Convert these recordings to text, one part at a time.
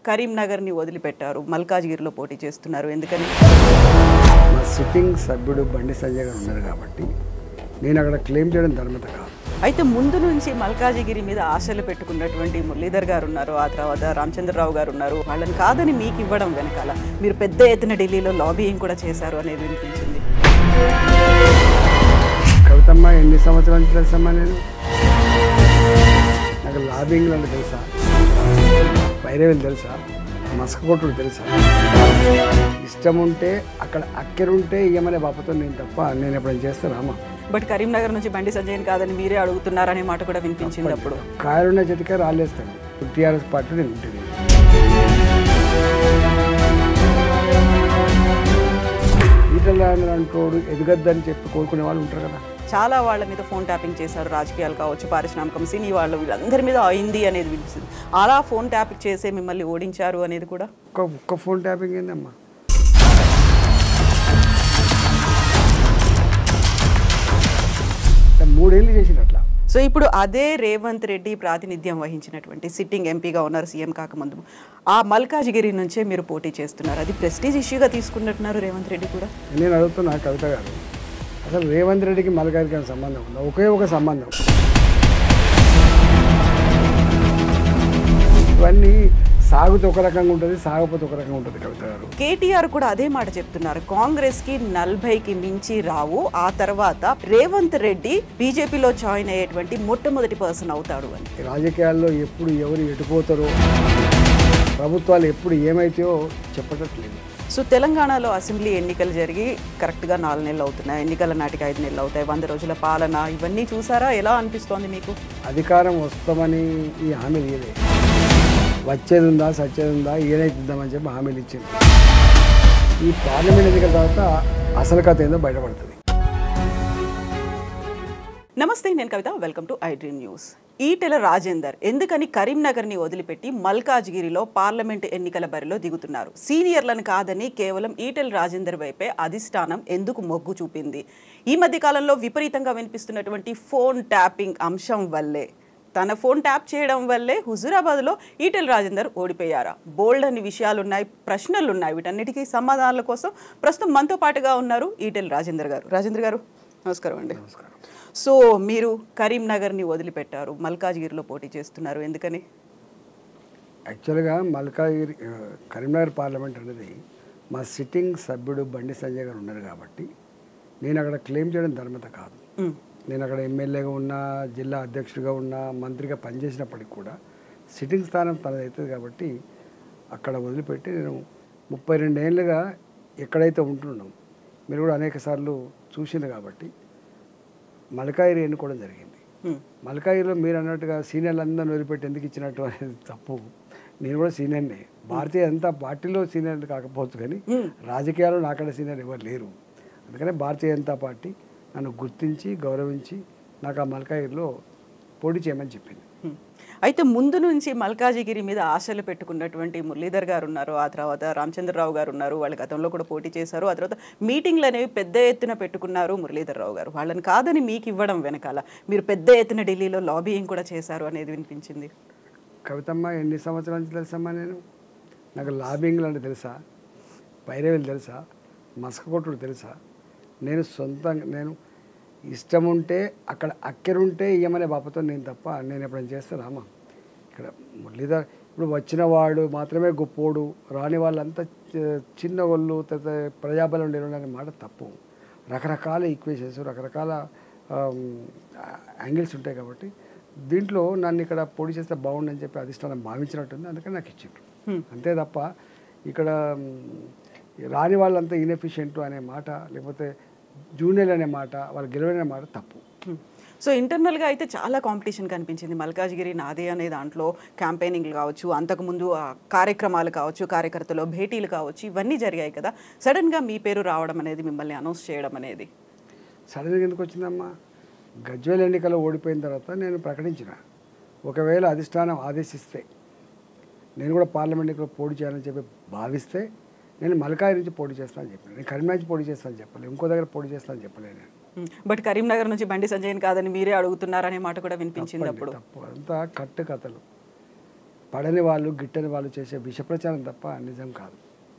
కరీంనగర్ని వదిలిపెట్టారు మల్కాజ్గిరిలో పోటీ చేస్తున్నారు ఎందుకని మా సిట్టింగ్ సభ్యుడు బండి సంజయ్ గారు ఉన్నారు కాబట్టి నేను అక్కడ క్లెయిమ్ చేయడం ధర్మత కాదు అయితే ముందు నుంచి మల్కాజిగిరి మీద ఆశలు పెట్టుకున్నటువంటి మురళీధర్ గారు ఉన్నారు ఆ తర్వాత రామచంద్రరావు గారు ఉన్నారు వాళ్ళని కాదని మీకు ఇవ్వడం వెనకాల మీరు పెద్ద ఎత్తున ఢిల్లీలో లాబీయింగ్ కూడా చేశారు అనేది వినిపించింది కవితమ్మ ఎన్ని సంవత్సరాల నుంచి తెలుసమ్మా నేను నాకు లాబింగ్లు అంటే తెలుసా వైరవేలు తెలుసా మసక కొట్టుడు తెలుసా ఇష్టం ఉంటే అక్కడ అక్కెరుంటే ఇయ్యమనే బాపతో నేను తప్ప నేను ఎప్పుడైనా చేస్తానా బట్ కరీంనగర్ నుంచి బండి సంజయ్ కాదని మీరే అడుగుతున్నారనే మాట కూడా వినిపించింది అప్పుడు కాయలున్న చేతికే రాలేస్తాను టీఆర్ఎస్ పార్టీ నేను ఉంటుంది ఈటల అంటోడు ఎదగద్దని చెప్పి కోరుకునే వాళ్ళు ఉంటారు కదా చాలా వాళ్ళ మీద ఫోన్ ట్యాపింగ్ చేశారు రాజకీయాలు కావచ్చు పారిశ్రామికం సినీ వాళ్ళు వీళ్ళందరి మీద అయింది అనేది వినిపిస్తుంది అలా ఫోన్ ట్యాప్ చేసే మిమ్మల్ని ఓడించారు అనేది కూడా ఒక్క ఒక్క ఫోన్ ట్యాపింగ్ ఏందమ్మా మూడేళ్ళు చేసిండు అట్లా సో ఇప్పుడు అదే రేవంత్ రెడ్డి ప్రాతినిధ్యం వహించినటువంటి సిట్టింగ్ ఎంపీగా ఉన్నారు సీఎం కాకముందు ఆ మల్కాజ్గిరి నుంచే మీరు పోటీ చేస్తున్నారు అది ప్రెస్టీజ్ ఇష్యూగా తీసుకున్నట్టున్నారు రేవంత్ రెడ్డి కూడా నేను అడుగుతున్నా కవిత గారు అసలు రేవంత్ రెడ్డికి మల్కారికి ఏమైనా సంబంధం ఉందా ఒకే ఒక సంబంధం ఇవన్నీ సాగుతో ఒక రకంగా ఉంటుంది సాగపోతే ఒక రకంగా ఉంటుంది కవిత గారు కేటీఆర్ కూడా అదే మాట చెప్తున్నారు కాంగ్రెస్ కి నలభైకి మించి రావు ఆ తర్వాత రేవంత్ రెడ్డి బీజేపీలో జాయిన్ అయ్యేటువంటి మొట్టమొదటి పర్సన్ అవుతాడు అని ఈ రాజకీయాల్లో ఎప్పుడు ఎవరు ఎటుపోతారో ప్రభుత్వాలు ఎప్పుడు ఏమైతాయో చెప్పటట్లేదు సో తెలంగాణలో అసెంబ్లీ ఎన్నికలు జరిగి కరెక్ట్గా నాలుగు నెలలు అవుతున్నాయి ఎన్నికల నాటికి ఐదు నెలలు అవుతాయి వంద రోజుల పాలన ఇవన్నీ చూసారా ఎలా అనిపిస్తోంది మీకు అధికారం వస్తామని ఈ హామీలు ఇయ్యలే వచ్చేది ఉందా సచ్చేది ఉందా ఏదైతుందామని చెప్పి హామీలు ఇచ్చింది ఈ పార్లమెంట్ ఎన్నికల తర్వాత అసలు కథ ఏందో బయటపడుతుంది నమస్తే నేను Kavitha welcome to I dream news Etela Rajender ఎందుకని కరీంనగర్ని వదిలిపెట్టి మల్కాజ్గిరిలో పార్లమెంట్ ఎన్నికల బరిలో దిగుతున్నారు సీనియర్లను కాదని కేవలం ఈటెల రాజేందర్ వైపే అధిష్టానం ఎందుకు మొగ్గు చూపింది ఈ మధ్య కాలంలో విపరీతంగా వినిపిస్తున్నటువంటి ఫోన్ ట్యాపింగ్ అంశం వల్లే తన ఫోన్ ట్యాప్ చేయడం వల్లే హుజురాబాద్లో ఈటెల రాజేందర్ ఓడిపోయారా బోల్డ్ అన్ని విషయాలు ఉన్నాయి ప్రశ్నలు ఉన్నాయి వీటన్నిటికీ సమాధానాల కోసం ప్రస్తుతం మనతో పాటుగా ఉన్నారు ఈటెల రాజేందర్ గారు రాజేందర్ గారు నమస్కారం అండి నమస్కారం సో మీరు కరీంనగర్ని వదిలిపెట్టారు మల్కాజ్గిరిలో పోటీ చేస్తున్నారు ఎందుకని యాక్చువల్గా మల్కాగిరి ఆ, కరీంనగర్ పార్లమెంట్ అనేది మా సిట్టింగ్ సభ్యుడు బండి సంజయ్ గారు ఉన్నారు కాబట్టి నేను అక్కడ క్లెయిమ్ చేయడం ధర్మత కాదు మ్, నేను అక్కడ ఎమ్మెల్యేగా ఉన్నా జిల్లా అధ్యక్షుడిగా ఉన్నా మంత్రిగా పనిచేసినప్పటికి కూడా సిట్టింగ్ స్థానం తనది అవుతుంది కాబట్టి అక్కడ వదిలిపెట్టి నేను ముప్పై రెండేళ్ళుగా ఎక్కడైతే ఉంటున్నాం మీరు కూడా అనేక సార్లు చూసింది కాబట్టి మలకాయిరి ఎన్నుకోవడం జరిగింది మ్, మలకాయిలో మీరు అన్నట్టుగా సీనియర్లు అందరిని వదిలిపెట్టి ఎందుకు ఇచ్చినట్టు అనేది తప్పు నేను కూడా సీనియర్నే భారతీయ అంతా పార్టీలో సీనియర్ కాకపోవచ్చు కానీ మ్. రాజకీయాల్లో నాకన్నా సీనియర్ ఎవరు లేరు అందుకనే భారతీయ జనతా పార్టీ నన్ను గుర్తించి గౌరవించి నాకు ఆ మల్కాయిలో పోటీ చేయమని చెప్పింది మ్. అయితే ముందు నుంచి మల్కాజిగిరి మీద ఆశలు పెట్టుకున్నటువంటి మురళీధర్ గారు ఉన్నారు ఆ తర్వాత రామచంద్రరావు గారు ఉన్నారు వాళ్ళ గతంలో కూడా పోటీ చేశారు ఆ తర్వాత మీటింగ్లు అనేవి పెద్ద ఎత్తున పెట్టుకున్నారు మురళీధర్ రావు గారు వాళ్ళని కాదని మీకు ఇవ్వడం వెనకాల మీరు పెద్ద ఎత్తున ఢిల్లీలో లాబీయింగ్ కూడా చేశారు అనేది వినిపించింది కవితమ్మ ఎన్ని సంవత్సరాల నుంచి తెలుసమ్మా నేను నాకు లాబింగ్లు అంటే తెలుసా వైరవేలు తెలుసా మసక కొట్టుడు తెలుసా నేను సొంతంగా నేను ఇష్టం ఉంటే అక్కడ అక్కెరుంటే ఇయ్యమనే బాపతో నేను తప్ప నేను ఎప్పుడైనా చేస్తానా ఇక్కడ మురళీధర్ ఇప్పుడు వచ్చిన వాడు మాత్రమే గొప్పోడు రాని వాళ్ళంతా చి- చిన్న వాళ్ళు తర్వాత ప్రజాబలం లేని అనే మాట తప్పు రకరకాల ఈక్వేషన్స్ రకరకాల యాంగిల్స్ ఉంటాయి కాబట్టి దీంట్లో నన్ను ఇక్కడ పొడి చేస్తే బాగుండని చెప్పి అధిష్టానం భావించినట్టుంది అందుకని నాకు ఇచ్చిండ్రు అంతే తప్ప ఇక్కడ మ్, రాని వాళ్ళంతా ఇన్ఎఫిషియెంట్ అనే మాట లేకపోతే జూనియర్ అనే మాట వాళ్ళు గెలవనే మాట తప్పు మ్. సో ఇంటర్నల్గా అయితే చాలా కాంపిటీషన్ కనిపించింది మల్కాజ్గిరి నాదే అనే దాంట్లో క్యాంపెయినింగ్లు కావచ్చు అంతకుముందు ఆ కార్యక్రమాలు కావచ్చు కార్యకర్తలు భేటీలు కావచ్చు ఇవన్నీ జరిగాయి కదా సడన్గా మీ పేరు రావడం అనేది మిమ్మల్ని అనౌన్స్ చేయడం అనేది సడన్గా ఎందుకు వచ్చిందమ్మా గజ్వేల్ ఎన్నికల్లో ఓడిపోయిన తర్వాత నేను ప్రకటించిన ఒకవేళ అధిష్టానం ఆదేశిస్తే నేను కూడా పార్లమెంట్ ఎన్నికల్లో పోటీ చేయాలని చెప్పి భావిస్తే నేను మలకాయ నుంచి పోటీ చేస్తానని చెప్పాను నేను కరీంనగర్ నుంచి పోటీ చేస్తానని చెప్పలేదు ఇంకో దగ్గర పోటీ చేస్తానని చెప్పలేదు నేను మ్. బట్ కరీంనగర్ నుంచి బండి సంజయ్ కాదని మీరే అడుగుతున్నారనే మాట కూడా వినిపించింది అప్పుడు తప్పు అంతా కట్టు కథలు పడని వాళ్ళు గిట్టని వాళ్ళు చేసే విష ప్రచారం తప్ప నిజం కాదు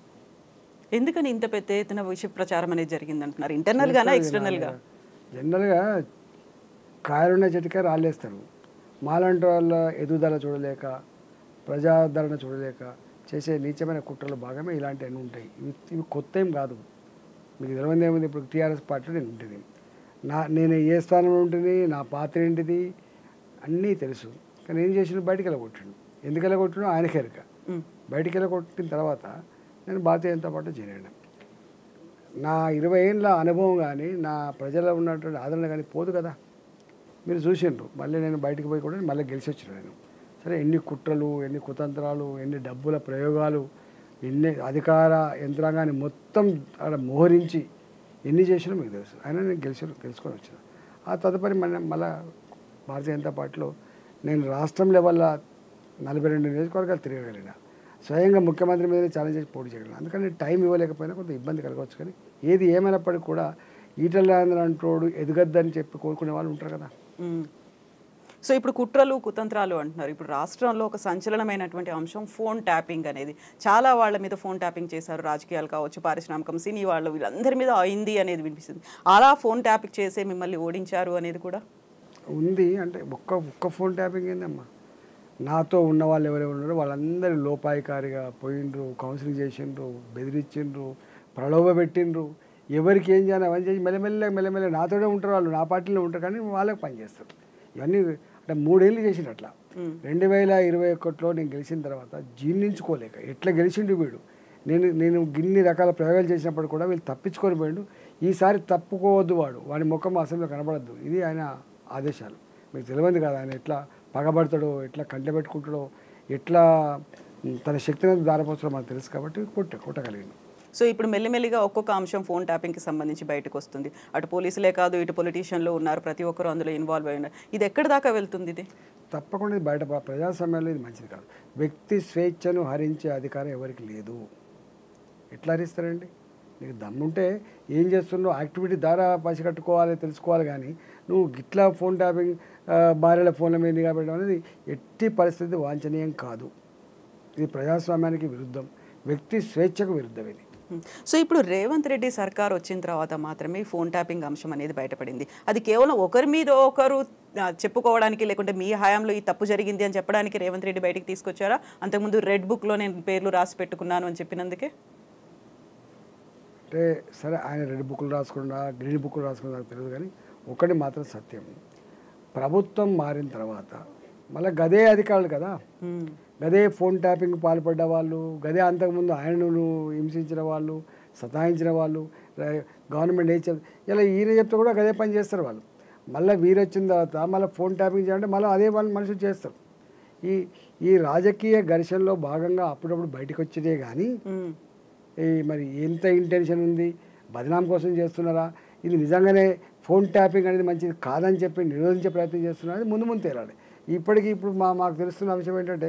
ఎందుకని ఇంత పెద్ద ఎత్తున విష ప్రచారం అనేది జరిగింది అంటున్నారు ఇంటర్నల్ గానా ఎక్స్టర్నల్ గా జనరల్గా కాయలున్న చెట్టుకే రాళ్ళేస్తారు మాలాంటి వాళ్ళ ఎదుగుదల చూడలేక ప్రజాదరణ చూడలేక చేసే నీచమైన కుట్రలో భాగమే ఇలాంటివన్నీ ఉంటాయి ఇవి ఇవి కొత్త ఏం కాదు మీకు తెలియదు ఏముంది ఇప్పుడు టీఆర్ఎస్ పార్టీలో నేను ఉంటుంది నా నేను ఏ స్థానంలో ఉంటుంది నా పాత్ర ఏంటిది అన్నీ తెలుసు కానీ ఏం చేసిన బయటికి వెళ్ళగొట్టిండు ఎందుకు వెళ్ళగొట్టినో ఆయనకే ఎరక ఉమ్. బయటికి వెళ్ళగొట్టిన తర్వాత నేను భారతీయ జనతా పార్టీ చేరాను నా ఇరవై ఏళ్ళ అనుభవం కానీ నా ప్రజల్లో ఉన్నటువంటి ఆదరణ కానీ పోదు కదా మీరు చూసిండ్రు మళ్ళీ నేను బయటికి పోయి కూడా మళ్ళీ గెలిచి వచ్చిన నేను సరే ఎన్ని కుట్రలు ఎన్ని కుతంత్రాలు ఎన్ని డబ్బుల ప్రయోగాలు ఎన్ని అధికార యంత్రాంగాన్ని మొత్తం అక్కడ మోహరించి ఎన్ని చేసినా మీకు తెలుసు అయినా నేను గెలిచి గెలుచుకొని వచ్చిన ఆ తదుపరి మన మళ్ళా భారతీయ జనతా పార్టీలో నేను రాష్ట్రం లెవెల్లో నలభై రెండు నియోజకవర్గాలు తిరగగలిగిన స్వయంగా ముఖ్యమంత్రి మీదనే ఛాలెంజ్ చేసి పోటీ చేయగలను అందుకని టైం ఇవ్వలేకపోయినా కొంత ఇబ్బంది కలగవచ్చు కానీ ఏది ఏమైనప్పటికీ కూడా ఈటల రాజేంద్ర అంటోడు ఎదగద్దని చెప్పి కోరుకునే వాళ్ళు ఉంటారు కదా మ్మ్. సో ఇప్పుడు కుట్రలు కుతంత్రాలు అంటున్నారు ఇప్పుడు రాష్ట్రంలో ఒక సంచలనమైనటువంటి అంశం ఫోన్ ట్యాపింగ్ అనేది చాలా వాళ్ళ మీద ఫోన్ ట్యాపింగ్ చేశారు రాజకీయాలు కావచ్చు పారిశ్రామికం సినీ వాళ్ళు వీళ్ళందరి మీద అయింది అనేది వినిపిస్తుంది అలా ఫోన్ ట్యాపింగ్ చేసే మిమ్మల్ని ఓడించారు అనేది కూడా ఉంది అంటే ఒక్క ఒక్క ఫోన్ ట్యాపింగ్ ఏందమ్మా నాతో ఉన్న వాళ్ళు ఎవరెవరు ఉన్నారో వాళ్ళందరూ లోపాయికారిగా పోయిండ్రు కౌన్సిలింగ్ చేసిండ్రు బెదిరించిండ్రు ప్రలోభ పెట్టిండ్రు ఎవరికి ఏం చేయాలి అవన్నీ చేసి మెల్లమెల్ల మెల్లమెల్ల నాతోనే ఉంటారు వాళ్ళు నా పార్టీలో ఉంటారు కానీ వాళ్ళకి పనిచేస్తారు ఇవన్నీ అంటే మూడేళ్ళు చేసిండు అట్లా రెండు వేల ఇరవై ఒకటిలో నేను గెలిచిన తర్వాత జీర్ణించుకోలేక ఎట్లా గెలిచిండు వీడు నేను నేను గిన్ని రకాల ప్రయోగాలు చేసినప్పుడు కూడా వీళ్ళు తప్పించుకొని పోయిండు ఈసారి తప్పుకోవద్దు వాడు వాడి ముఖం అసెంబ్లీలో కనబడద్దు ఇది ఆయన ఆదేశాలు మీకు తెలియదు కదా ఆయన ఎట్లా పగబడతాడో ఎట్లా కంట పెట్టుకుంటాడో ఎట్లా ఉమ్, తన శక్తిని దారపోతాడో మనకు తెలుసు కాబట్టి కొట్ట కొట్టగలిగింది సో ఇప్పుడు మెల్లిమెల్లిగా ఒక్కొక్క అంశం ఫోన్ ట్యాపింగ్కి సంబంధించి బయటకు వస్తుంది అటు పోలీసులే కాదు ఇటు పొలిటీషియన్లు ఉన్నారు ప్రతి ఒక్కరు అందులో ఇన్వాల్వ్ అయి ఉన్నారు ఇది ఎక్కడి దాకా వెళ్తుంది ఇది తప్పకుండా ఇది బయట ప- ప్రజాస్వామ్యంలో ఇది మంచిది కాదు వ్యక్తి స్వేచ్ఛను హరించే అధికారం ఎవరికి లేదు ఎట్లా హరిస్తారండి నీకు దమ్ముంటే ఏం చేస్తున్నావు యాక్టివిటీ ద్వారా పసిగట్టుకోవాలి తెలుసుకోవాలి కానీ నువ్వు గిట్లా ఫోన్ ట్యాపింగ్ ఆ, భార్యల ఫోన్ల మీద నిఘా పెట్టడం అనేది ఎట్టి పరిస్థితి వాంఛనీయం కాదు ఇది ప్రజాస్వామ్యానికి విరుద్ధం వ్యక్తి స్వేచ్ఛకు విరుద్ధం ఇది మ్మ్. సో ఇప్పుడు రేవంత్ రెడ్డి సర్కార్ వచ్చిన తర్వాత మాత్రమే ఈ ఫోన్ ట్యాపింగ్ అంశం అనేది బయటపడింది అది కేవలం ఒకరి మీద ఒకరు ఆ, చెప్పుకోవడానికి లేకుంటే మీ హయాంలో ఈ తప్పు జరిగింది అని చెప్పడానికి రేవంత్ రెడ్డి బయటికి తీసుకొచ్చారా అంతకుముందు రెడ్ బుక్లో నేను పేర్లు రాసి పెట్టుకున్నాను అని చెప్పినందుకే అంటే సరే ఆయన రెడ్ బుక్లు రాసుకున్నా గ్రీన్ బుక్లు రాసుకున్నా నాకు తెలియదు కానీ ఒకటి మాత్రం సత్యం ప్రభుత్వం మారిన తర్వాత మళ్ళీ గదే అధికారులు కదా మ్మ్. గదే ఫోన్ ట్యాపింగ్ పాల్పడ్డ వాళ్ళు గదే అంతకుముందు ఆయనను హింసించిన వాళ్ళు సతాయించిన వాళ్ళు ర- గవర్నమెంట్ ఏం చెప్ ఇలా ఈయన చెప్తే కూడా గదే పని చేస్తారు వాళ్ళు మళ్ళీ వీరు వచ్చిన తర్వాత మళ్ళీ ఫోన్ ట్యాపింగ్ చేయాలంటే మళ్ళీ అదే వాళ్ళు మనుషులు చేస్తారు ఈ ఈ రాజకీయ ఘర్షణలో భాగంగా అప్పుడప్పుడు బయటకు వచ్చేదే కానీ మ్మ్. ఈ మరి ఎంత ఇంటెన్షన్ ఉంది బదనాం కోసం చేస్తున్నారా ఇది నిజంగానే ఫోన్ ట్యాపింగ్ అనేది మంచిది కాదని చెప్పి నిరోధించే ప్రయత్నం చేస్తున్నారు అది ముందు ముందు తేలాలి ఇప్పటికీ ఇప్పుడు మా మాకు తెలుస్తున్న అంశం ఏంటంటే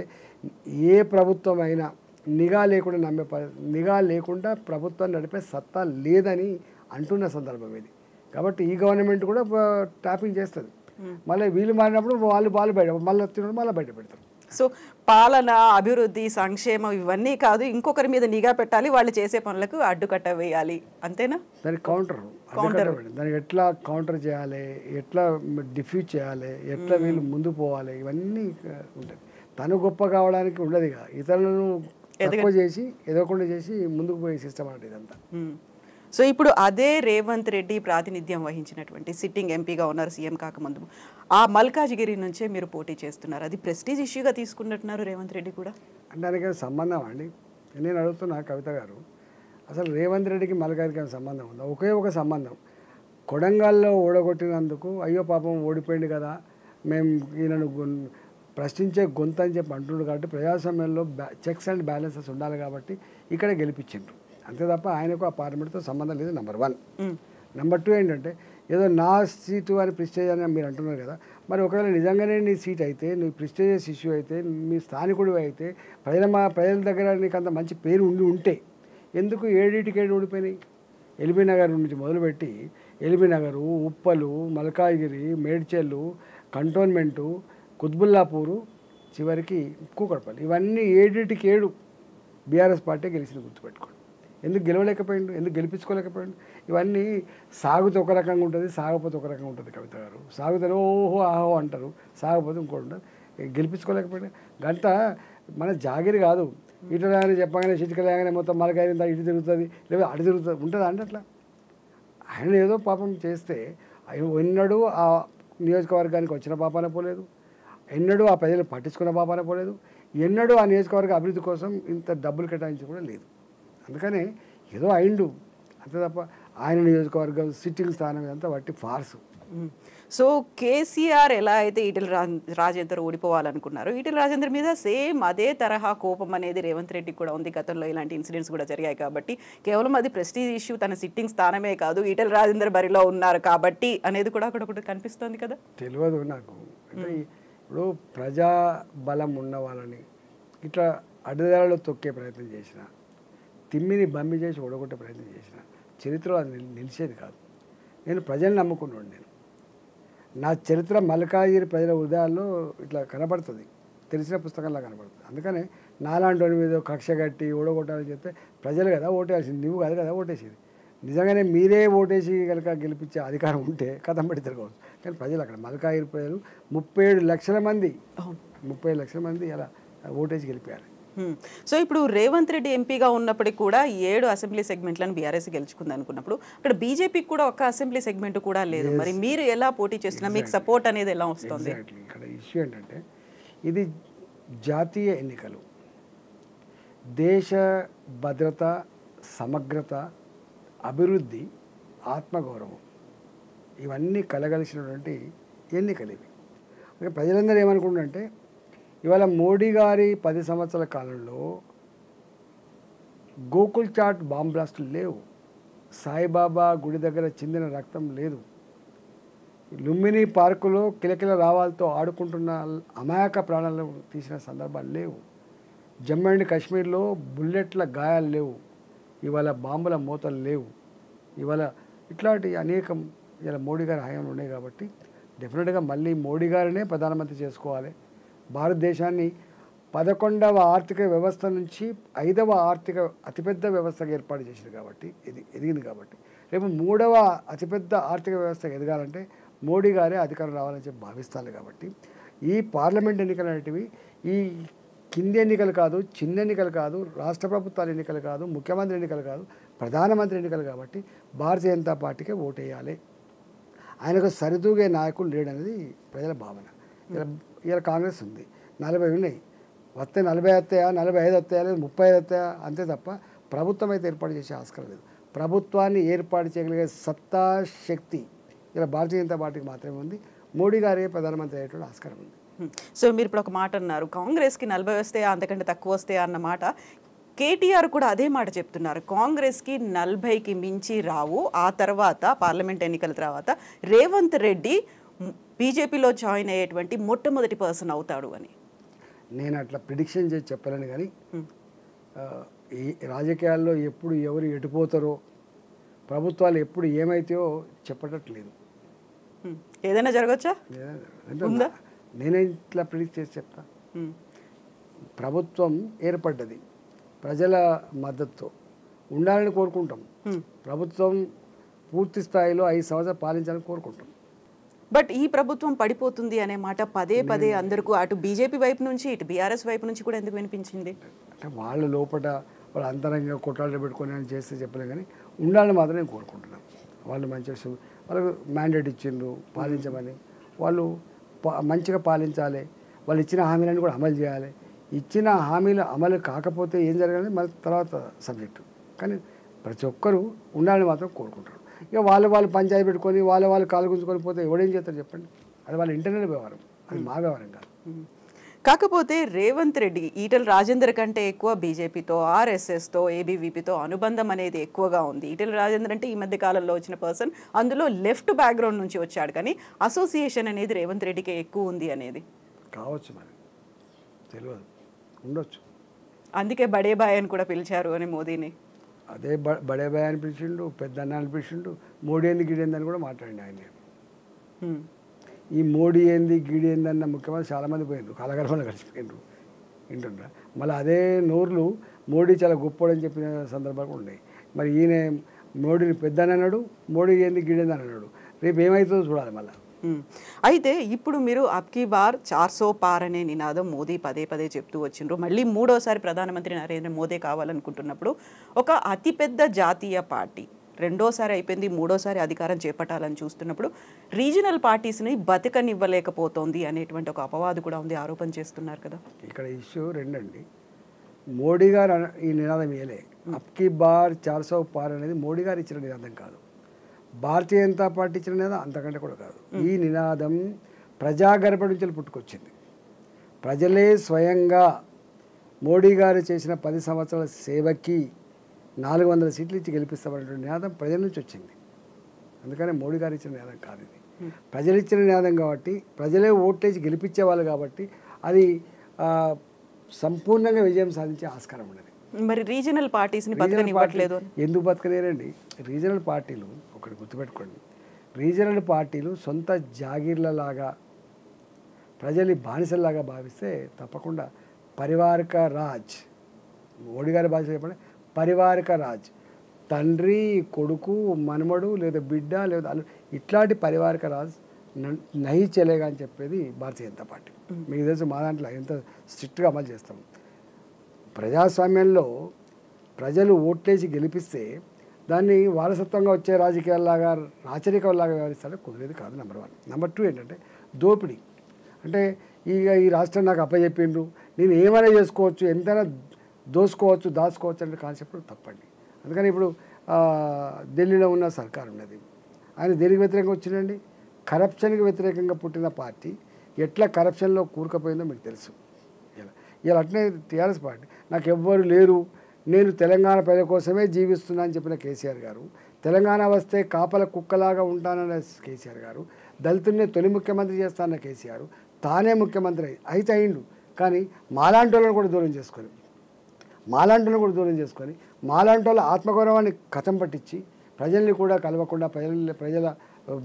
ఏ ప్రభుత్వం అయినా నిఘా లేకుండా నమ్మే ప- నిఘా లేకుండా ప్రభుత్వాన్ని నడిపే సత్తా లేదని అంటున్న సందర్భం ఇది కాబట్టి ఈ గవర్నమెంట్ కూడా ప- ట్యాపింగ్ చేస్తుంది మళ్ళీ వీళ్ళు మారినప్పుడు వాళ్ళు వాళ్ళు బయట మళ్ళీ వచ్చినప్పుడు మళ్ళీ బయట పెడతారు సో పాలన అభివృద్ధి సంక్షేమం ఇవన్నీ కాదు ఇంకొకరి మీద నిఘా పెట్టాలి వాళ్ళు చేసే పనులకు అడ్డుకట్ట వేయాలి అంతేనా దానికి కౌంటర్ Counter. దానికి ఎట్లా కౌంటర్ చేయాలి ఎట్లా డిఫ్యూజ్ చేయాలి ఎట్లా వీళ్ళు ముందు పోవాలి ఇవన్నీ ఇక ఉంటుంది తను గొప్ప కావడానికి ఉండదు ఇక ఇతరులను తక్కువ చేసి ఎదగకుండా చేసి ముందుకు పోయే సిస్టమ్ అంటే ఇదంతా మ్మ్. సో ఇప్పుడు అదే రేవంత్ రెడ్డి ప్రాతినిధ్యం వహించినటువంటి సిట్టింగ్ ఎంపీగా ఉన్నారు సీఎం కాకముందు ఆ మల్కాజ్గిరి నుంచే మీరు పోటీ చేస్తున్నారు అది ప్రెస్టీజ్ ఇష్యూగా తీసుకున్నట్టున్నారు రేవంత్ రెడ్డి కూడా అంటే దానికి ఏమైనా సంబంధం అండి నేను అడుగుతున్నా కవిత గారు అసలు రేవంత్ రెడ్డికి మలగారికి ఏమైనా సంబంధం ఉందా ఒకే ఒక సంబంధం కొడంగల్లో ఓడగొట్టినందుకు అయ్యో పాపం ఓడిపోయింది కదా మేము ఈయనను గొన్- ప్రశ్నించే గొంతు అని చెప్పి అంటుండ్రు కాబట్టి ప్రజాస్వామ్యంలో బ్యా చెక్స్ అండ్ బ్యాలెన్సెస్ ఉండాలి కాబట్టి ఇక్కడ గెలిపించిండ్రు అంతే తప్ప ఆయనకు ఆ పార్లమెంట్తో సంబంధం లేదు నెంబర్ వన్ మ్మ్. నెంబర్ టూ ఏంటంటే ఏదో నా సీటు అని ప్రిస్టేజ్ అని మీరు అంటున్నారు కదా మరి ఒకవేళ నిజంగానే నీ సీట్ అయితే నీ ప్రిస్టేజియస్ ఇష్యూ అయితే మీ స్థానికుడు అయితే ప్రజల మా ప్రజల దగ్గర నీకు అంత మంచి పేరు ఉండి ఉంటే ఎందుకు ఏడింటికి ఏడు ఓడిపోయినాయి ఎల్బీ నగర్ నుంచి మొదలుపెట్టి ఎల్బీ నగరు ఉప్పలు మల్కాజ్గిరి మేడ్చెల్లు కంటోన్మెంటు కుత్బుల్లాపూరు చివరికి కూకడపల్లి ఇవన్నీ ఏడింటికి ఏడు బీఆర్ఎస్ పార్టీ గెలిచింది గుర్తుపెట్టుకోండి ఎందుకు గెలవలేకపోయిండు ఎందుకు గెలిపించుకోలేకపోయిండు ఇవన్నీ సాగుతో ఒక రకంగా ఉంటుంది సాగపోతే ఒక రకంగా ఉంటుంది కవిత గారు సాగుతారు ఓహో ఆహో అంటారు సాగపోతే ఇంకోటి ఉంటుంది గెలిపించుకోలేకపోయింది గంట మన జాగిరి కాదు ఇటు రాగానే చెప్పగానే చిటికలు రాగానే మొత్తం మలకాయ ఇటు తిరుగుతుంది లేదా అటు తిరుగుతుంది ఉంటుందా అంటే అట్లా ఆయన ఏదో పాపం చేస్తే ఆయన ఎన్నడూ ఆ నియోజకవర్గానికి వచ్చిన పాపాన పోలేదు ఎన్నడూ ఆ ప్రజలు పట్టించుకున్న పాపాన పోలేదు ఎన్నడూ ఆ నియోజకవర్గ అభివృద్ధి కోసం ఇంత డబ్బులు కేటాయించి కూడా లేదు అందుకనే ఏదో అయిండు అంతే తప్ప ఆయన నియోజకవర్గం సిట్టింగ్ స్థానం ఇదంతా వట్టి ఫార్సు మ్మ్. సో కేసీఆర్ ఎలా అయితే ఈటెల రా- రాజేందర్ ఓడిపోవాలనుకున్నారు ఈటెల రాజేందర్ మీద సేమ్ అదే తరహా కోపం అనేది రేవంత్ రెడ్డికి కూడా ఉంది గతంలో ఇలాంటి ఇన్సిడెంట్స్ కూడా జరిగాయి కాబట్టి కేవలం అది ప్రెస్టీజ్ ఇష్యూ తన సిట్టింగ్ స్థానమే కాదు ఈటెల రాజేందర్ బరిలో ఉన్నారు కాబట్టి అనేది కూడా అక్కడ ఒకటి కనిపిస్తోంది కదా తెలియదు నాకు అంటే ఇప్పుడు ప్రజా బలం ఉన్న వాళ్ళని ఇట్లా అడ్డదారిలో తొక్కే ప్రయత్నం చేసిన తిమ్మిని బమ్మి చేసి ఓడగొట్టే ప్రయత్నం చేసిన చరిత్రలో అది నిల్- నిలిచేది కాదు నేను ప్రజల్ని నమ్ముకున్నాను నేను నా చరిత్ర మల్కాజిరి ప్రజల హృదయాల్లో ఇట్లా కనబడుతుంది తెలిసిన పుస్తకంలా కనబడుతుంది అందుకనే నాలాంటి మీద కక్ష కట్టి ఓడగొట్టాలని చెప్తే ప్రజలు కదా ఓటేయాల్సింది నువ్వు కాదు కదా ఓటేసేది నిజంగానే మీరే ఓటేసి కనుక గెలిపించే అధికారం ఉంటే కథం పెట్టి తిరగవచ్చు కానీ ప్రజలు అక్కడ మల్కాజిరి ప్రజలు ముప్పై ఏడు లక్షల మంది అవును ముప్పై ఏడు లక్షల మంది అలా ఓటేసి గెలిపారు హ్మ్. సో ఇప్పుడు రేవంత్ రెడ్డి ఎంపీగా ఉన్నప్పటికీ కూడా ఏడు అసెంబ్లీ సెగ్మెంట్లను బీఆర్ఎస్ గెలుచుకుంది అనుకున్నప్పుడు అక్కడ బీజేపీకి కూడా ఒక అసెంబ్లీ సెగ్మెంట్ కూడా లేదు మరి మీరు ఎలా పోటీ చేస్తున్నా మీకు సపోర్ట్ అనేది ఎలా వస్తుంది ఎగ్జాక్ట్లీ ఇక్కడ ఇష్యూ ఏంటంటే ఇది జాతీయ ఎన్నికలు దేశ భద్రత సమగ్రత అభివృద్ధి ఆత్మగౌరవం ఇవన్నీ కలగలిసినటువంటి ఎన్నికలు ఇవి అంటే ప్రజలందరూ ఏమనుకుంటారంటే ఇవాళ మోడీ గారి పది సంవత్సరాల కాలంలో గోకుల్ చాట్ బాంబ్ బ్లాస్టులు లేవు సాయిబాబా గుడి దగ్గర చిందిన రక్తం లేదు లుంబిని పార్కులో కిలకిల రావాలతో ఆడుకుంటున్న అమాయక ప్రాణాలు తీసిన సందర్భాలు లేవు జమ్మూ అండ్ కాశ్మీర్లో బుల్లెట్ల గాయాలు లేవు ఇవాళ బాంబుల మూతలు లేవు ఇవాళ ఇట్లాంటి అనేకం ఇలా మోడీ గారి హయాంలో ఉన్నాయి కాబట్టి డెఫినెట్గా మళ్ళీ మోడీ గారినే ప్రధానమంత్రి చేసుకోవాలి భారతదేశాన్ని పదకొండవ ఆర్థిక వ్యవస్థ నుంచి ఐదవ ఆర్థిక అతిపెద్ద వ్యవస్థగా ఏర్పాటు చేసింది కాబట్టి ఇది ఎదిగింది కాబట్టి రేపు మూడవ అతిపెద్ద ఆర్థిక వ్యవస్థ ఎదగాలంటే మోడీ గారే అధికారం రావాలని చెప్పి భావిస్తారు కాబట్టి ఈ పార్లమెంట్ ఎన్నికలు అనేటివి ఈ కింది ఎన్నికలు కాదు చిన్న ఎన్నికలు కాదు రాష్ట్ర ప్రభుత్వాల ఎన్నికలు కాదు ముఖ్యమంత్రి ఎన్నికలు కాదు ప్రధానమంత్రి ఎన్నికలు కాబట్టి భారతీయ జనతా పార్టీకే ఓటేయాలి ఆయనకు సరితూగే నాయకుడు లేడనేది ప్రజల భావన ఇలా ఇలా కాంగ్రెస్ ఉంది నలభై ఉన్నాయి వస్తే నలభై వస్తాయా నలభై ఐదు వస్తాయా లేదా ముప్పై ఐదు వస్తాయా అంతే తప్ప ప్రభుత్వం అయితే ఏర్పాటు చేసే ఆస్కారం లేదు ప్రభుత్వాన్ని ఏర్పాటు చేయగలిగే సత్తా శక్తి ఇలా భారతీయ జనతా పార్టీకి మాత్రమే ఉంది మోడీ గారే ప్రధానమంత్రి అయ్యేటువంటి ఆస్కారం ఉంది హ్మ్. సో మీరు ఇప్పుడు ఒక మాట అన్నారు కాంగ్రెస్కి నలభై వస్తాయా అంతకంటే తక్కువ వస్తాయా అన్న మాట కేటీఆర్ కూడా అదే మాట చెప్తున్నారు కాంగ్రెస్కి నలభైకి మించి రావు ఆ తర్వాత పార్లమెంట్ ఎన్నికల తర్వాత రేవంత్ రెడ్డి బీజేపీలో జాయిన్ అయ్యేటువంటి మొట్టమొదటి పర్సన్ అవుతాడు అని నేను అట్లా ప్రిడిక్షన్ చేసి చెప్పలేను కానీ హ్మ్. ఆ, ఈ రాజకీయాల్లో ఎప్పుడు ఎవరు ఎటుపోతారో ప్రభుత్వాలు ఎప్పుడు ఏమైతాయో చెప్పటట్లేదు హ్మ్. ఏదైనా జరగచ్చా అంటే ఉందా? నేనే ఇట్లా ప్రిడిక్ట్ చేసి చెప్తా హ్మ్. ప్రభుత్వం ఏర్పడ్డది ప్రజల మద్దతుతో ఉండాలని కోరుకుంటాం హ్మ్. ప్రభుత్వం పూర్తి స్థాయిలో ఐదు సంవత్సరాలు పాలించాలని కోరుకుంటాం బట్ ఈ ప్రభుత్వం పడిపోతుంది అనే మాట పదే పదే అందరికీ అటు బీజేపీ వైపు నుంచి ఇటు బీఆర్ఎస్ వైపు నుంచి కూడా ఎందుకు వినిపించింది అంటే వాళ్ళ లోపల వాళ్ళ అంతరంగా కొట్లాట పెట్టుకొని అని చేస్తే చెప్పలేం కానీ ఉండాలని మాత్రం నేను కోరుకుంటున్నాను వాళ్ళు మంచిగా సు- వాళ్ళకు మ్యాండేట్ ఇచ్చిండ్రు పాలించమని వాళ్ళు పా- మంచిగా పాలించాలి వాళ్ళు ఇచ్చిన హామీలను కూడా అమలు చేయాలి ఇచ్చిన హామీలు అమలు కాకపోతే ఏం జరగాలి మళ్ళీ తర్వాత సబ్జెక్టు కానీ ప్రతి ఒక్కరూ ఉండాలని మాత్రం కోరుకుంటారు ఇక వాళ్ళు వాళ్ళు పంచాయతీ పెట్టుకొని వాళ్ళ వాళ్ళు కాలు గుంజుకొని పోతే ఎవడేం చేస్తారు చెప్పండి అది వాళ్ళ ఇంటర్నల్ వ్యవహారం అది మా వ్యవహారం కాదు మ్మ్. కాకపోతే రేవంత్ రెడ్డి ఈటల రాజేందర్ కంటే ఎక్కువ బీజేపీతో ఆర్ఎస్ఎస్తో ఏబీవీపీతో అనుబంధం అనేది ఎక్కువగా ఉంది ఈటల రాజేందర్ అంటే ఈ మధ్య కాలంలో వచ్చిన పర్సన్ అందులో లెఫ్ట్ బ్యాక్గ్రౌండ్ నుంచి వచ్చాడు కానీ అసోసియేషన్ అనేది రేవంత్ రెడ్డికి ఎక్కువ ఉంది అనేది కావచ్చు మరి తెలియదు ఉండొచ్చు అందుకే బడే బాయ్ అని కూడా పిలిచారు అని మోదీని అదే బ బడే బాయ్ అని పిలిచిండు పెద్ద అన్న అని పిలిచిండు మోడీ ఎందుకు గిడేందని కూడా మాట్లాడిండు ఆయన మ్మ్. ఈ మోడీ ఏంది గీడి ఏంది అన్న ముఖ్యమంత్రి చాలామంది పోయిండ్రు కలగర్భంలో కలిసిపోయినరు వింటుండ్రా మళ్ళీ అదే నోర్లు మోడీ చాలా గొప్పోడని చెప్పిన సందర్భాలు కూడా ఉన్నాయి మరి ఈయన మోడీని పెద్ద అని అన్నాడు మోడీ ఏంది గీడేంది అని అన్నాడు రేపు ఏమవుతుందో చూడాలి మళ్ళీ మ్మ్. అయితే ఇప్పుడు మీరు అబ్కీ బార్ చార్సో పార్ అనే నినాదం మోదీ పదే పదే చెప్తూ వచ్చిండ్రు మళ్ళీ మూడోసారి ప్రధానమంత్రి నరేంద్ర మోదీ కావాలనుకుంటున్నప్పుడు ఒక అతిపెద్ద జాతీయ పార్టీ రెండోసారి అయిపోయింది మూడోసారి అధికారం చేపట్టాలని చూస్తున్నప్పుడు రీజనల్ పార్టీస్ని బతకనివ్వలేకపోతోంది అనేటువంటి ఒక అపవాదు కూడా ఉంది ఆరోపణ చేస్తున్నారు కదా ఇక్కడ ఇష్యూ రెండండి మోడీ గారు అన- ఈ నినాదం ఇయలే అప్కి బార్ చార్సో పార్ అనేది మోడీ గారు ఇచ్చిన నినాదం కాదు భారతీయ జనతా పార్టీ ఇచ్చిన నినాదం అంతకంటే కూడా కాదు ఈ నినాదం ప్రజాగర్భ నుంచి పుట్టుకొచ్చింది ప్రజలే స్వయంగా మోడీ గారు చేసిన పది సంవత్సరాల సేవకి నాలుగు వందల సీట్లు ఇచ్చి గెలిపిస్తామనేటువంటి నినాదం ప్రజల నుంచి వచ్చింది అందుకనే మోడీ గారు ఇచ్చిన నినాదం కాదు ఇది ప్రజలు ఇచ్చిన నినాదం కాబట్టి ప్రజలే ఓట్లేసి గెలిపించే వాళ్ళు కాబట్టి అది ఆ, సంపూర్ణంగా విజయం సాధించే ఆస్కారం ఉన్నది మరి రీజనల్ పార్టీస్ని రీజనల్ బతకనివ్వట్లేదు అని పార్టీ- ఎందుకు బతకలేరండి రీజనల్ పార్టీలు ఒకటి గుర్తుపెట్టుకోండి రీజనల్ పార్టీలు సొంత జాగీర్లలాగా ప్రజల్ని బానిసల్లాగా భావిస్తే తప్పకుండా పరివారక రాజ్ మోడీ గారి భాష చెప్పండి పరివారక రాజ్ తండ్రి కొడుకు మనమడు లేదా బిడ్డ లేదా అల్లు ఇట్లాంటి పరివారక రాజ్ న- నహి చెలేగా అని చెప్పేది భారతీయ జనతా పార్టీ మీకు తెలుసు మా దాంట్లో ఎంత స్ట్రిక్ట్గా అమలు చేస్తాం ప్రజాస్వామ్యంలో ప్రజలు ఓట్లేసి గెలిపిస్తే దాన్ని వారసత్వంగా వచ్చే రాజకీయాల్లాగా రాచరికంలాగా వ్యవహరిస్తారో కుదిరేది కాదు నెంబర్ వన్ నెంబర్ టూ ఏంటంటే దోపిడీ అంటే ఇక ఈ రాష్ట్రం నాకు అప్పచెప్పిండ్రు నేను ఏమైనా చేసుకోవచ్చు ఎంతైనా దోసుకోవచ్చు దాచుకోవచ్చు అనే కాన్సెప్ట్ తప్పండి అందుకని ఇప్పుడు ఆ, ఢిల్లీలో ఉన్న సర్కార్ ఉన్నది ఆయన దేనికి వ్యతిరేకంగా వచ్చిందండి కరప్షన్కి వ్యతిరేకంగా పుట్టిన పార్టీ ఎట్లా కరప్షన్లో కూరుకుపోయిందో మీకు తెలుసు ఇలా ఇలా అట్నే టీఆర్ఎస్ పార్టీ నాకు ఎవ్వరు లేరు నేను తెలంగాణ ప్రజల కోసమే జీవిస్తున్నా అని చెప్పిన కేసీఆర్ గారు తెలంగాణ వస్తే కాపల కుక్కలాగా ఉంటానన్న కేసీఆర్ గారు దళితుల్ని తొలి ముఖ్యమంత్రి చేస్తానన్న కేసీఆర్ తానే ముఖ్యమంత్రి అయి- అయితే అయిండు కానీ మాలాంటి వాళ్ళని కూడా దూరం చేసుకొని మాలాంటి వాళ్ళని కూడా దూరం చేసుకొని మాలాంటి వాళ్ళ ఆత్మగౌరవాన్ని కథం పట్టించి ప్రజల్ని కూడా కలవకుండా ప్రజల ప్రజల ఆ,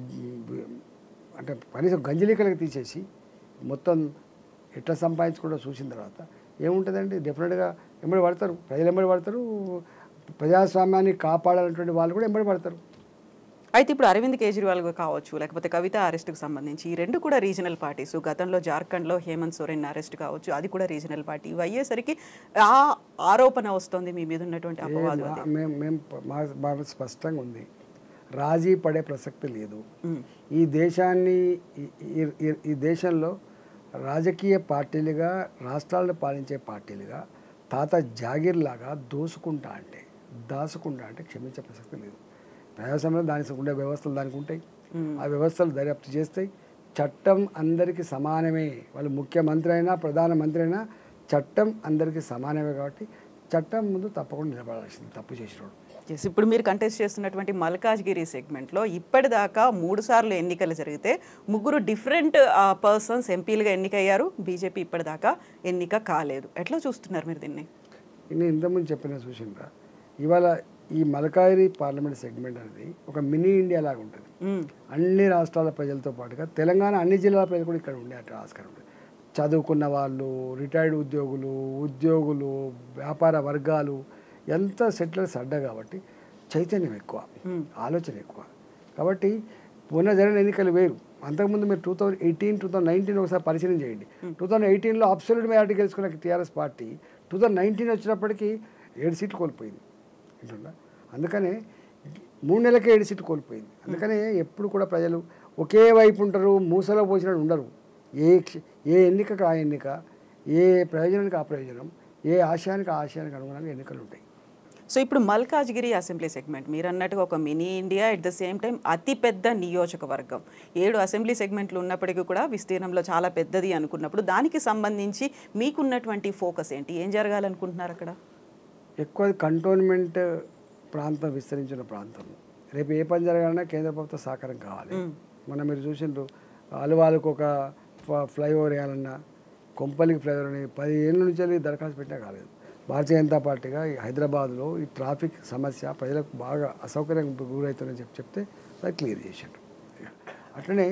అంటే కనీసం గంజలీకలకు తీసేసి మొత్తం ఎట్లా సంపాదించుకుంటూ చూసిన తర్వాత ఏముంటుందండి డెఫినెట్గా ఎంబడి పడతారు ప్రజలు ఎంబడి పడతారు ప్రజాస్వామ్యాన్ని కాపాడాలన్నటువంటి వాళ్ళు కూడా ఎంబడి పడతారు అయితే ఇప్పుడు అరవింద్ కేజ్రీవాల్ కావచ్చు లేకపోతే కవిత అరెస్ట్కి సంబంధించి ఈ రెండు కూడా రీజనల్ పార్టీస్ గతంలో జార్ఖండ్లో హేమంత్ సోరెన్ అరెస్ట్ కావచ్చు అది కూడా రీజనల్ పార్టీ ఇవి అయ్యేసరికి ఆ ఆరోపణ వస్తుంది మీ మీద ఉన్నటువంటి అపవాదు అది మేము మేము మా మాకు స్పష్టంగా ఉంది రాజీ పడే ప్రసక్తి లేదు మ్మ్. ఈ దేశాన్ని ఈ- ఈ- ఈ- ఈ దేశంలో రాజకీయ పార్టీలుగా రాష్ట్రాలను పాలించే పార్టీలుగా తాత జాగీర్లాగా దోసుకుంటా అంటే దాసుకుంటా అంటే క్షమించే ప్రసక్తి లేదు ప్రజాస్వామ్యంలో దానికి ఉండే వ్యవస్థలు దానికి ఉంటాయి ఆ వ్యవస్థలు దర్యాప్తు చేస్తాయి చట్టం అందరికీ సమానమే వాళ్ళు ముఖ్యమంత్రి అయినా ప్రధానమంత్రి అయినా చట్టం అందరికీ సమానమే కాబట్టి చట్టం ముందు తప్పకుండా నిలబడాల్సింది తప్పు చేసినోడు ఎస్ ఇప్పుడు మీరు కంటెస్ట్ చేస్తున్నటువంటి మల్కాజ్గిరి సెగ్మెంట్లో ఇప్పటిదాకా మూడు సార్లు ఎన్నికలు జరిగితే ముగ్గురు డిఫరెంట్ పర్సన్స్ ఎంపీలుగా ఎన్నికయ్యారు బీజేపీ ఇప్పటిదాకా ఎన్నిక కాలేదు ఎట్లా చూస్తున్నారు మీరు దీన్ని నేను ఇంతకుముందు చెప్పిన చూసిండ్రా ఇవాళ ఈ మలకాయిరి పార్లమెంట్ సెగ్మెంట్ అనేది ఒక మినీ ఇండియా లాగా ఉంటుంది మ్మ్. అన్ని రాష్ట్రాల ప్రజలతో పాటుగా తెలంగాణ అన్ని జిల్లాల ప్రజలు కూడా ఇక్కడ ఉండే అట్లా ఆస్కారం ఉంటుంది చదువుకున్న వాళ్ళు రిటైర్డ్ ఉద్యోగులు ఉద్యోగులు వ్యాపార వర్గాలు ఎంత సెటిలర్స్ అడ్డా కాబట్టి చైతన్యం ఎక్కువ ఆలోచన ఎక్కువ కాబట్టి మొన్న జరిగిన ఎన్నికలు వేరు అంతకుముందు మీరు two thousand eighteen two thousand nineteen ఒకసారి పరిశీలన చేయండి టూ థౌసండ్ ఎయిటీన్లో అబ్సల్యూట్ మెజార్టీ గెలుచుకున్న TRS party two thousand nineteen వచ్చినప్పటికీ ఏడు సీట్లు కోల్పోయింది వింటుందా అందుకనే మూడు నెలలకే ఏడు సీట్లు కోల్పోయింది అందుకనే ఎప్పుడు కూడా ప్రజలు ఒకే వైపు ఉంటారు మూసలో పోసినట్టు ఉండరు ఏ క్ష- ఏ ఎన్నికకు ఆ ఎన్నిక ఏ ప్రయోజనానికి ఆ ప్రయోజనం ఏ ఆశయానికి ఆ ఆశయానికి అనుగుణంగా ఎన్నికలు ఉంటాయి సో ఇప్పుడు మల్కాజ్గిరి అసెంబ్లీ సెగ్మెంట్ మీరు అన్నట్టుగా ఒక mini India at the same time అతిపెద్ద నియోజకవర్గం ఏడు అసెంబ్లీ సెగ్మెంట్లు ఉన్నప్పటికీ కూడా విస్తీర్ణంలో చాలా పెద్దది అనుకున్నప్పుడు దానికి సంబంధించి మీకున్నటువంటి ఫోకస్ ఏంటి ఏం జరగాలనుకుంటున్నారు అక్కడ ఎక్కువ కంటోన్మెంట్ ప్రాంతం విస్తరించిన ప్రాంతం రేపు ఏ పని జరగాలన్నా కేంద్ర ప్రభుత్వ సహకారం కావాలి మొన్న మీరు చూసిండ్రు అలవాళ్ళకు ఒక ఫ- ఫ్లైఓవర్ వేయాలన్నా కొంపలికి ఫ్లైఓవర్ అని పది ఏళ్ళ నుంచి వెళ్ళి దరఖాస్తు పెట్టినా కాలేదు భారతీయ జనతా పార్టీగా ఈ హైదరాబాద్లో ఈ ట్రాఫిక్ సమస్య ప్రజలకు బాగా అసౌకర్యం గురవుతుందని చెప్పి చెప్తే అది క్లియర్ చేసిండ్రు అట్లనే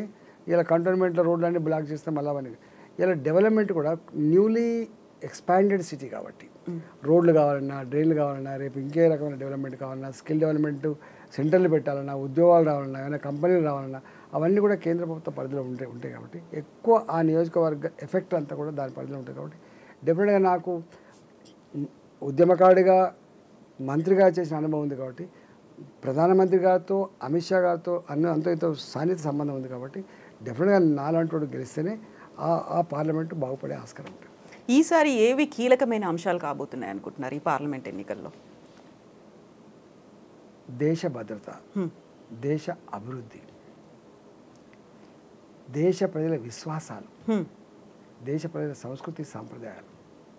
ఇలా కంటోన్మెంట్లో రోడ్లన్నీ బ్లాక్ చేస్తే మళ్ళీ అవన్నీ ఇలా డెవలప్మెంట్ కూడా న్యూలీ ఎక్స్పాండెడ్ సిటీ కాబట్టి రోడ్లు కావాలన్నా డ్రైన్లు కావాలన్నా రేపు ఇంకే రకమైన డెవలప్మెంట్ కావాలన్నా స్కిల్ డెవలప్మెంట్ సెంటర్లు పెట్టాలన్నా ఉద్యోగాలు రావాలన్నా ఏమైనా కంపెనీలు రావాలన్నా అవన్నీ కూడా కేంద్ర ప్రభుత్వ పరిధిలో ఉంటాయి ఉంటాయి కాబట్టి ఎక్కువ ఆ నియోజకవర్గ ఎఫెక్ట్ అంతా కూడా దాని పరిధిలో ఉంటుంది కాబట్టి డెఫినెట్గా నాకు ఉద్యమకారుడిగా మంత్రిగా చేసిన అనుభవం ఉంది కాబట్టి ప్రధానమంత్రి గారితో అమిత్ షా గారితో అన్న అంత ఇంతో సాన్నిహిత సంబంధం ఉంది కాబట్టి డెఫినెట్గా నాలాంటి గెలిస్తేనే ఆ ఆ పార్లమెంటు బాగుపడే ఆస్కారం ఉంటుంది ఈసారి ఏవి కీలకమైన అంశాలు కాబోతున్నాయి అనుకుంటున్నారు ఈ పార్లమెంట్ ఎన్నికల్లో దేశ భద్రత హ్మ్. దేశ అభివృద్ధి దేశ ప్రజల విశ్వాసాలు హ్మ్. దేశ ప్రజల సంస్కృతి సాంప్రదాయాలు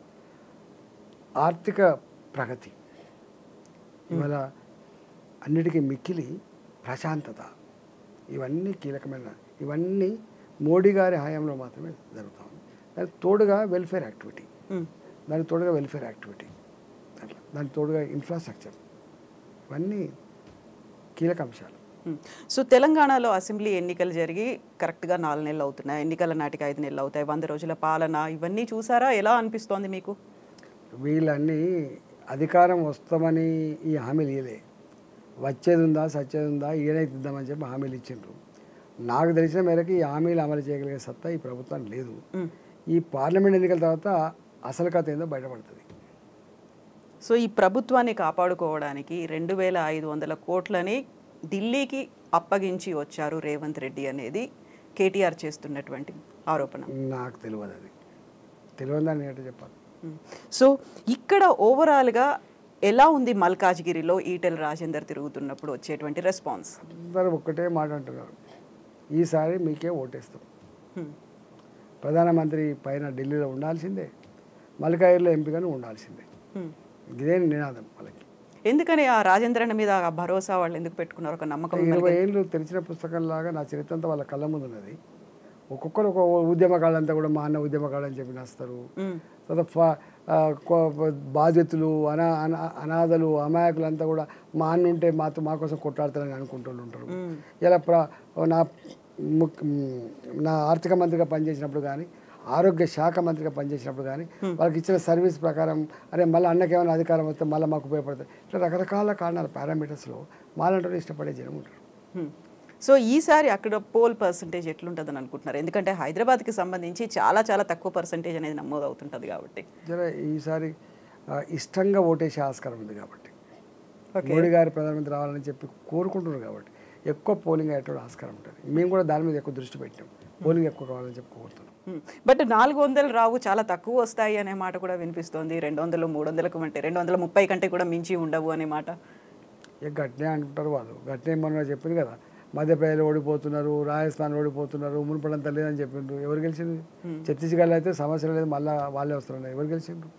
ఆర్థిక ప్రగతి ఇవాళ అన్నిటికీ మిక్కిలి ప్రశాంతత ఇవన్నీ కీలకమైన ఇవన్నీ మోడీ గారి హయాంలో మాత్రమే జరుగుతా ఉంది దానికి తోడుగా వెల్ఫేర్ యాక్టివిటీ హ్మ్. దానికి తోడుగా వెల్ఫేర్ యాక్టివిటీ అట్లా దానికి తోడుగా ఇన్ఫ్రాస్ట్రక్చర్ ఇవన్నీ కీలక అంశాలు హ్మ్. సో తెలంగాణలో అసెంబ్లీ ఎన్నికలు జరిగి కరెక్ట్గా నాలుగు నెలలు అవుతున్నాయి ఎన్నికల నాటికి ఐదు నెలలు అవుతాయి వంద రోజుల పాలన ఇవన్నీ చూసారా ఎలా అనిపిస్తోంది మీకు వీళ్ళన్నీ అధికారం వస్తామని ఈ హామీలు ఇయలే వచ్చేది ఉందా సచ్చేది ఉందా ఏదైతుందామని చెప్పి హామీలు ఇచ్చిండ్రు నాకు తెలిసిన మేరకు ఈ హామీలు అమలు చేయగలిగే సత్తా ఈ ప్రభుత్వం లేదు హ్మ్. ఈ పార్లమెంట్ ఎన్నికల తర్వాత అసలు కథ ఏందో బయటపడుతుంది సో ఈ ప్రభుత్వాన్ని కాపాడుకోవడానికి రెండు వేల ఐదు వందల కోట్లని ఢిల్లీకి అప్పగించి వచ్చారు రేవంత్ రెడ్డి అనేది కేటీఆర్ చేస్తున్నటువంటి ఆరోపణ నాకు తెలియదు అది తెలియదని ఏంటో చెప్పాలి మ్మ్. సో ఇక్కడ ఓవరాల్గా ఎలా ఉంది మల్కాజ్గిరిలో ఈటెల్ రాజేందర్ తిరుగుతున్నప్పుడు వచ్చేటువంటి రెస్పాన్స్ అందరూ ఒక్కటే మాట అంటున్నారు ఈసారి మీకే ఓటేస్తాం మ్మ్. ప్రధానమంత్రి పైన ఢిల్లీలో ఉండాల్సిందే మల్కాయిర్లో ఎంపికను ఉండాల్సిందే మ్మ్. ఇదే నినాదం వాళ్ళకి ఎందుకని ఆ రాజేంద్రన్ మీద ఆ భరోసా వాళ్ళు ఎందుకు పెట్టుకున్నారు ఒక నమ్మకం ఇరవై ఏళ్ళు తెరిచిన పుస్తకంలాగా నా చరిత్ర అంతా వాళ్ళ కళ్ళ ముందు ఉన్నది ఒక్కొక్కరు ఒక ఉద్యమకాలంతా కూడా మా అన్న ఉద్యమకాలం అని చెప్పి నేస్తారు మ్మ్. తర్వాత ఫ- ఆ, కొ- బాధితులు అనా అనా- అనాథలు అమాయకులంతా కూడా మా అన్న ఉంటే మాతో మా కోసం కొట్లాడతారని అనుకుంటూ ఉంటారు మ్మ్. ఇలా ప్ర నా ముక్- నా ఆర్థిక మంత్రిగా పనిచేసినప్పుడు కానీ ఆరోగ్య శాఖ మంత్రిగా పనిచేసినప్పుడు కానీ వాళ్ళకి ఇచ్చిన సర్వీస్ ప్రకారం అరే మళ్ళీ అన్నకి ఏమైనా అధికారం వస్తే మళ్ళీ మాకు ఉపయోగపడుతుంది ఇట్లా రకరకాల కారణాలు పారామీటర్స్లో మాలంటే ఇష్టపడే జనం ఉంటారు మ్మ్. సో ఈసారి అక్కడ పోల్ పర్సంటేజ్ ఎట్లుంటుందని అనుకుంటున్నారు ఎందుకంటే హైదరాబాద్కి సంబంధించి చాలా చాలా తక్కువ పర్సంటేజ్ అనేది నమోదు అవుతుంటుంది కాబట్టి జర ఈసారి ఆ, ఇష్టంగా ఓటేసే ఆస్కారం ఉంది కాబట్టి ఓకే మోడీ గారు ప్రధానమంత్రి రావాలని చెప్పి కోరుకుంటున్నారు కాబట్టి ఎక్కువ పోలింగ్ అయ్యేటువంటి ఆస్కారం ఉంటుంది మేము కూడా దాని మీద ఎక్కువ దృష్టి పెట్టాం పోలింగ్ ఎక్కువ కావాలని చెప్పి కోరుతున్నాం మ్మ్. బట్ నాలుగు వందలు రావు చాలా తక్కువ వస్తాయి అనే మాట కూడా వినిపిస్తోంది రెండు వందలు మూడు వందలకు అంటే రెండు వందల ముప్పై కంటే కూడా మించి ఉండవు అనే మాట ఇక గట్నే అంటుంటారు వాళ్ళు గట్నే మొన్న చెప్పింది కదా మధ్యప్రదేశ్ ఓడిపోతున్నారు రాజస్థాన్ ఓడిపోతున్నారు మునుపడంతా లేదని చెప్పిండ్రు ఎవరు గెలిచింది ఛత్తీస్గఢ్లో అయితే సమస్య లేదు మళ్ళీ వాళ్ళే వస్తున్నారు ఎవరు గెలిచిండ్రు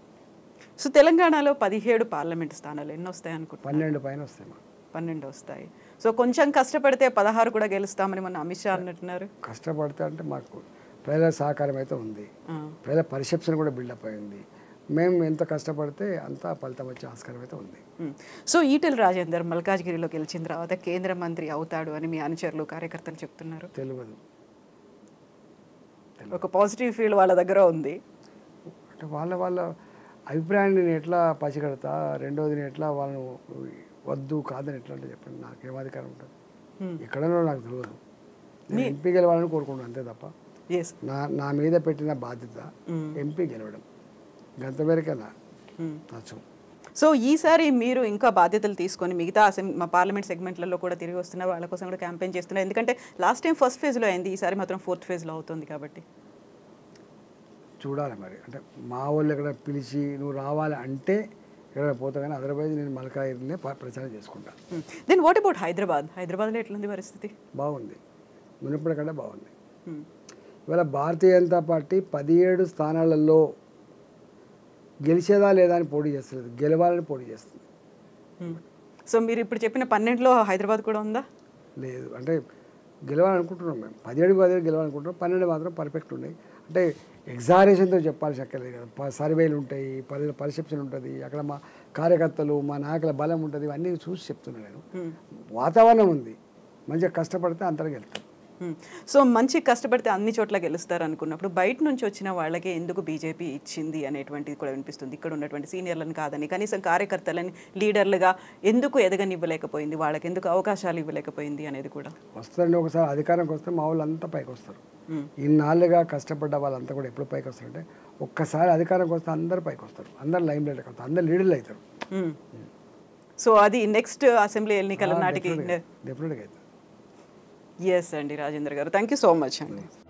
సో తెలంగాణలో పదిహేడు పార్లమెంట్ స్థానాలు ఎన్ని వస్తాయి అనుకుంటున్నారు పన్నెండు పైన వస్తాయి మాకు పన్నెండు వస్తాయి సో కొంచెం కష్టపడితే పదహారు కూడా గెలుస్తామని మొన్న అమిత్ షా అన్నట్టున్నారు కష్టపడితే అంటే మాకు ప్రజల సహకారం అయితే ఉంది ఆ. ప్రజల పర్సెప్షన్ కూడా బిల్డప్ అయింది మేము ఎంత కష్టపడితే అంత ఫలితం వచ్చే ఆస్కారం అయితే ఉంది మ్మ్. సో ఈటెల రాజేందర్ మల్కాజ్గిరిలో గెలిచిన తర్వాత కేంద్ర మంత్రి అవుతాడు అని మీ అనుచరులు కార్యకర్తలు చెప్తున్నారు తెలియదు ఒక పాజిటివ్ ఫీల్ వాళ్ళ దగ్గర ఉంది అంటే వాళ్ళ వాళ్ళ అభిప్రాయాన్ని నేను ఎట్లా పసిగడతా రెండోది నేను ఎట్లా వాళ్ళను వద్దు కాదని ఎట్లా అంటే చెప్పండి నాకేం అధికారం ఉంటుంది మ్మ్. ఎక్కడనో నాకు తెలియదు నేను ఎంపీ గెలవాలని కోరుకుంటాను అంతే తప్ప ఎస్ నా నా మీద పెట్టిన బాధ్యత ఎంపీ గెలవడం గంత మేరకే నా నచ్చు సో ఈసారి మీరు ఇంకా బాధ్యతలు తీసుకొని మిగతా అసెం మా పార్లమెంట్ సెగ్మెంట్లలో కూడా తిరిగి వస్తున్నారు వాళ్ళ కోసం కూడా క్యాంపెయిన్ చేస్తున్నారు ఎందుకంటే లాస్ట్ టైం ఫస్ట్ ఫేజ్లో అయింది ఈసారి మాత్రం ఫోర్త్ ఫేజ్లో అవుతుంది కాబట్టి చూడాలి మరి అంటే మా వాళ్ళు ఎక్కడ పిలిచి నువ్వు రావాలి అంటే ఎక్కడ పోతా కానీ అదర్వైజ్ నేను మలకాయినే ప్రచారం చేసుకుంటాను దెన్ వాట్ అబౌట్ హైదరాబాద్ హైదరాబాద్లో ఎట్లుంది పరిస్థితి బాగుంది మునుపటి కంటే బాగుంది Hmm. ఇవాళ భారతీయ జనతా పార్టీ పదిహేడు స్థానాలలో గెలిచేదా లేదా అని పోటీ చేస్తలేదు గెలవాలని పోటీ చేస్తుంది Hmm. సో మీరు ఇప్పుడు చెప్పిన పన్నెండులో హైదరాబాద్ కూడా ఉందా లేదు అంటే గెలవాలనుకుంటున్నాం మేము పదిహేడు పదిహేడు గెలవాలనుకుంటున్నాం పన్నెండు మాత్రం పర్ఫెక్ట్ ఉన్నాయి అంటే ఎగ్జారేషన్తో చెప్పాల్సి అక్కర్లేదు కదా ప- సర్వేలు ఉంటాయి పరి పర్సెప్షన్ ఉంటుంది అక్కడ మా కార్యకర్తలు మా నాయకుల బలం ఉంటుంది ఇవన్నీ చూసి చెప్తున్నాను నేను Hmm. వాతావరణం ఉంది మంచిగా కష్టపడితే అంతరం వెళ్తాం మ్మ్. సో మంచి కష్టపడితే అన్ని చోట్ల గెలుస్తారు అనుకున్నప్పుడు బయట నుంచి వచ్చిన వాళ్ళకే ఎందుకు బీజేపీ ఇచ్చింది అనేటువంటిది కూడా వినిపిస్తుంది ఇక్కడ ఉన్నటువంటి సీనియర్లను కాదని కనీసం కార్యకర్తలని లీడర్లుగా ఎందుకు ఎదగనివ్వలేకపోయింది వాళ్ళకి ఎందుకు అవకాశాలు ఇవ్వలేకపోయింది అనేది కూడా వస్తారండి ఒకసారి అధికారంకి వస్తే మా వాళ్ళు అంతా పైకి వస్తారు మ్మ్. ఇన్నాళ్ళుగా కష్టపడ్డ వాళ్ళంతా కూడా ఎప్పుడు పైకి వస్తారంటే ఒక్కసారి అధికారంకి వస్తే అందరు పైకి వస్తారు అందరు లైమ్ లైట్కి వస్తారు అందరు లీడర్లు అవుతారు మ్మ్. సో అది నెక్స్ట్ అసెంబ్లీ ఎన్నికల నాటికి డెఫినెట్గా అవుతుంది ఎస్ అండి రాజేంద్ర గారు థ్యాంక్ యూ సో మచ్ అండి